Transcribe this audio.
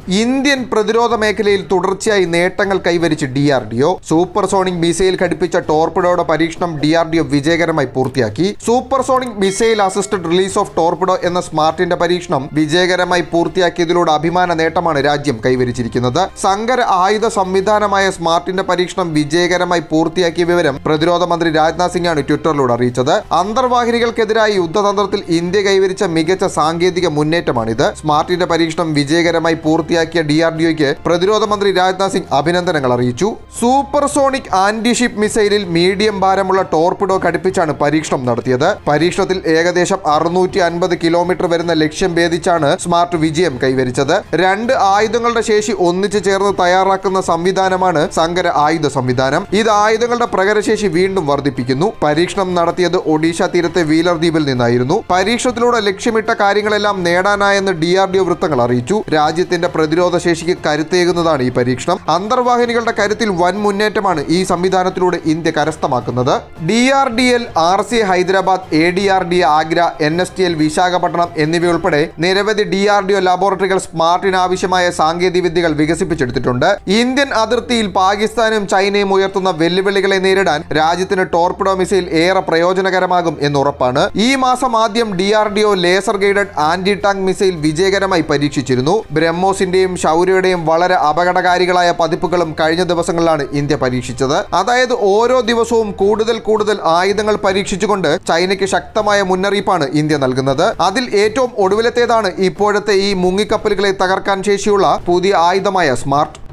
Indian പ്രതിരോധ മേഖലയിൽ തുടർച്ചയായി നേട്ടങ്ങൾ കൈവരിച്ച് D R D O supersonic missile ഘടിപ്പിച്ച ടോർപിഡോയുടെ പരീക്ഷണം ഡി ആർ ഡി ഒ വിജയകരമായി പൂർത്തിയാക്കി supersonic missile assisted release of torpedo എന്ന സ്മാർട്ടിന്റെ പരീക്ഷണം വിജയകരമായി പൂർത്തിയാക്കിയതിലൂടെ അഭിമാന നേട്ടമാണ് രാജ്യം കൈവരിച്ചിരിക്കുന്നത് സങ്കര ആയുധ സംവിധാനമായ സ്മാർട്ടിന്റെ പരീക്ഷണം വിജയകരമായി പൂർത്തിയാക്കിയ വിവരം പ്രതിരോധ മന്ത്രി രാജ്നാഥ് സിംഗ് ആണ് ട്വിറ്ററിലൂടെ അറിയിച്ചത് അന്തർവാഹിനികൾക്കെതിരായി യുദ്ധതന്ത്രത്തിൽ ഇന്ത്യ കൈവരിച്ച മികച്ച സാങ്കേതിക മുന്നേറ്റമാണിത് സ്മാർട്ടിന്റെ പരീക്ഷണം വിജയകരമായി പൂർത്തിയാക്കിയ ഡി ആർ ഡി ഒക്ക് പ്രതിരോധ മന്ത്രി രാജ്നാഥ് സിംഗ് അഭിനന്ദനങ്ങൾ അറിയിച്ചു സൂപ്പർസോണിക് ആന്റിഷിപ്പ് മിസൈലിൽ മീഡിയം ഭാരമുള്ള ടോർപിഡോ ഘടിപ്പിച്ചാണ് പരീക്ഷണം നടത്തിയത് പരീക്ഷണത്തിൽ ഏകദേശം അറുന്നൂറ്റി അൻപത് കിലോമീറ്റർ വരുന്ന ലക്ഷ്യം ഭേദിച്ചാണ് സ്മാർട്ട് വിജയം കൈവരിച്ചത് രണ്ട് ആയുധങ്ങളുടെ ശേഷി ഒന്നിച്ചു ചേർന്ന് തയ്യാറാക്കുന്ന സംവിധാനമാണ് സങ്കര ആയുധ സംവിധാനം ഇത് ആയുധങ്ങളുടെ പ്രകരശേഷി വീണ്ടും വർദ്ധിപ്പിക്കുന്നു പരീക്ഷണം നടത്തിയത് ഒഡീഷ തീരത്തെ വീലർ ദ്വീപിൽ നിന്നായിരുന്നു പരീക്ഷണത്തിലൂടെ ലക്ഷ്യമിട്ട കാര്യങ്ങളെല്ലാം നേടാനായെന്ന് ഡി ആർ ഡി ഒ വൃത്തങ്ങൾ അറിയിച്ചു രാജ്യത്തിന്റെ പ്രതിരോധ ശേഷിക്ക് കരുത്തേകുന്നതാണ് ഈ പരീക്ഷണം അന്തർവാഹിനികളുടെ കരുത്തിൽ വൻ മുന്നേറ്റമാണ് ഈ സംവിധാനത്തിലൂടെ ഇന്ത്യ കരസ്ഥമാക്കുന്നത് D R D L R C Hyderabad A D R D Agra N S T L Visakhapatnam എന്നിവയുൾപ്പെടെ നിരവധി ഡി ആർ ഡി ഒ ലബോറട്ടറികൾ സ്മാർട്ടിന് ആവശ്യമായ സാങ്കേതിക വിദ്യകൾ വികസിപ്പിച്ചെടുത്തിട്ടുണ്ട് ഇന്ത്യൻ അതിർത്തിയിൽ പാകിസ്ഥാനും ചൈനയും ഉയർത്തുന്ന വെല്ലുവിളികളെ നേരിടാൻ രാജ്യത്തിന് ടോർപിഡോ മിസൈൽ ഏറെ പ്രയോജനകരമാകും എന്നുറപ്പാണ് ഈ മാസം ആദ്യം D R D O laser guided anti tank missile വിജയകരമായി പരീക്ഷിച്ചിരുന്നു ബ്രഹ്മോസിന്റെയും ശൗര്യയുടെയും വളരെ അപകടകാരികളായ പതിപ്പുകളും കഴിഞ്ഞ ദിവസങ്ങളിലാണ് ഇന്ത്യ പരീക്ഷിച്ചത് അതായത് ഓരോ ദിവസവും കൂടുതൽ കൂടുതൽ ആയുധങ്ങൾ പരീക്ഷിച്ചുകൊണ്ട് ചൈനയ്ക്ക് ശക്തമായ മുന്നറിയിപ്പാണ് ഇന്ത്യ നൽകുന്നത് അതിൽ ഏറ്റവും ഒടുവിലത്തേതാണ് ഇപ്പോഴത്തെ ഈ മുങ്ങിക്കപ്പലുകളെ തകർക്കാൻ ശേഷിയുള്ള പുതിയ ആയുധമായ സ്മാർട്ട്